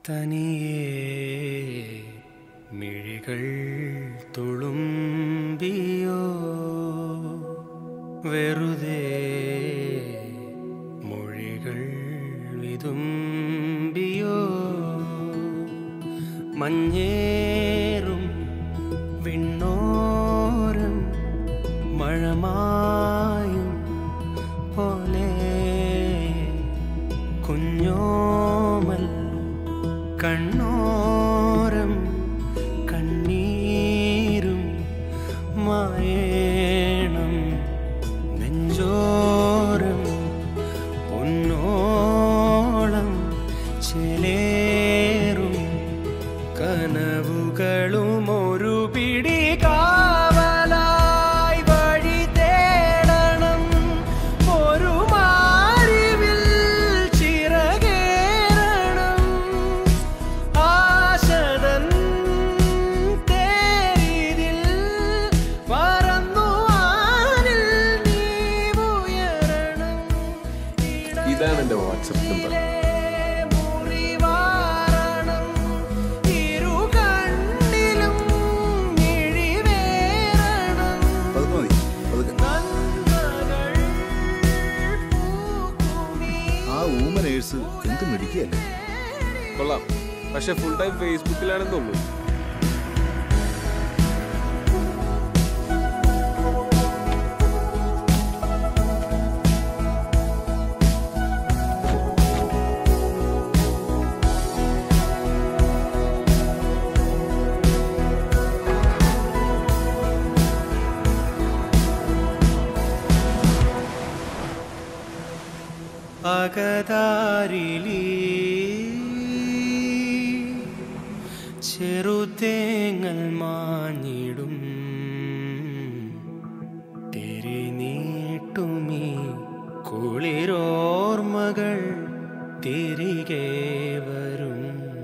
തനിയേ മിഴികൾ തുളുമ്പിയോ വെറുതെ മൊഴികൾ വിതുമ്പിയോ മഞ്ഞേറും വിണ്ണോരം മഴമായും പോലെ കുഞ്ഞോമൽ കണ്ണോരം കണ്ണീരും മായേണം നെഞ്ചോരം പൊന്നോളം ചേലേറും കനവുകളും ഒരു പിടി കാവലായി വഴി തേടണം ഒരു മാറിവിൽ ചിറകേറണം ആശതൻ തേരിതിൽ പറന്നു വാനിൽ നീ ഉയരണം ഇതാണ് എൻ്റെ വാട്സപ്പ് നമ്പർ മുറിവാരണം ഇരു കണ്ണിലും മിഴിവേറണം പതുക്കെ മതി പതുക്കെ നന്മകൾ പൂക്കുമീ ആ ഊമ നേഴ്സ് എന്ത് മിടിക്കുകയല്ലേ കൊള്ളാം പക്ഷെ ഫുൾ ടൈം ഫേസ്ബുക്കിലാണെന്ന് തോന്നുന്നു അകതാരിലി ചെറുതേങ്ങൽ മാഞ്ഞിടും തിരിനീട്ടുമീ കുളിരോർമകൾ തിരികെ വരും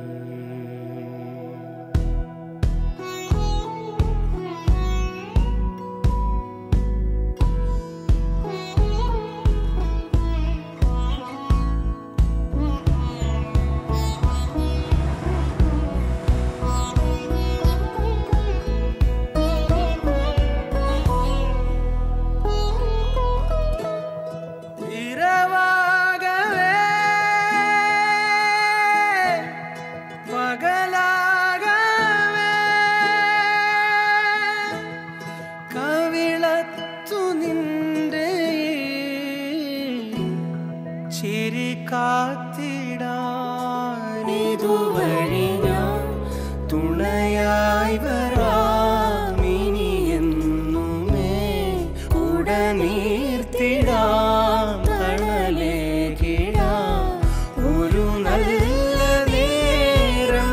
இரவாகவே പകലാകവേ കവിളത്തു നിന്റെ ചിരി കാത്തിടാനിതുവഴി ഞാൻ തുണയായി വരാമിനി എന്നുമേ ഉടനീർത്തിടാം തണലേകിടാം ഒരു നല്ല നേരം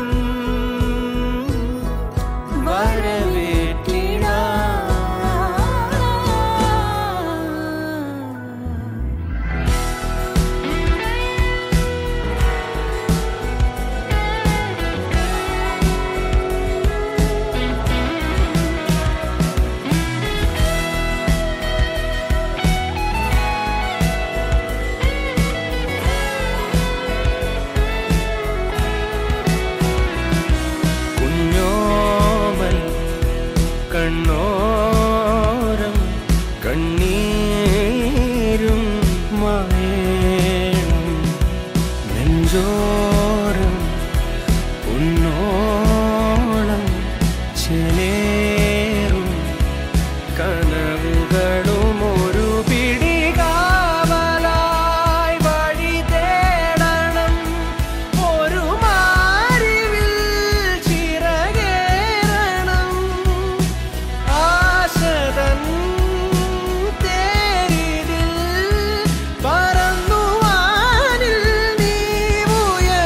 വരവേറ്റിടാം കുഞ്ഞോമൽ കണ്ണോരം കണ്ണീരും മായേണം നെഞ്ചോരം പൊന്നോളം ചെലേറും കനവുകളും ഒരു പിടി കാവലായി വഴി തേടണം ഒരു മാറിവിൽ ചിറകേറണം ആശതൻ തേരിതിൽ പറന്നു വാനിൽ നീ ഉയരണം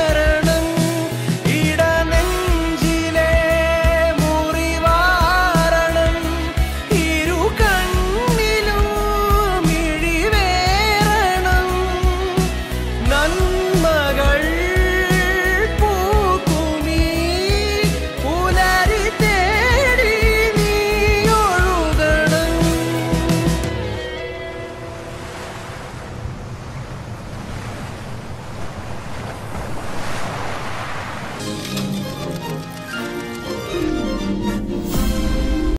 ആ